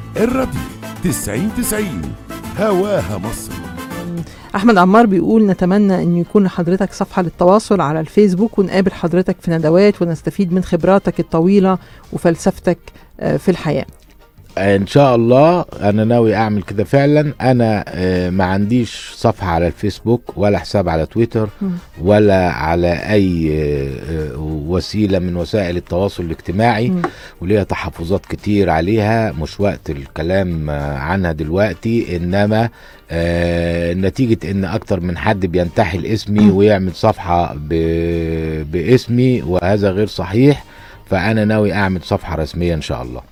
الراديو 90 90 هواها مصر احمد عمار بيقول نتمنى ان يكون لحضرتك صفحه للتواصل على الفيسبوك ونقابل حضرتك في ندوات ونستفيد من خبراتك الطويله وفلسفتك آه، في الحياه ان شاء الله انا ناوي اعمل كده فعلا انا آه، ما عنديش صفحه على الفيسبوك ولا حساب على تويتر مم. ولا على اي آه، آه، وسيله من وسائل التواصل الاجتماعي مم. وليها تحفظات كتير عليها مش وقت الكلام آه، عنها دلوقتي انما آه، نتيجة ان اكتر من حد بينتحل اسمي مم. ويعمل صفحة ب- باسمي وهذا غير صحيح فانا ناوي اعمل صفحة رسمية ان شاء الله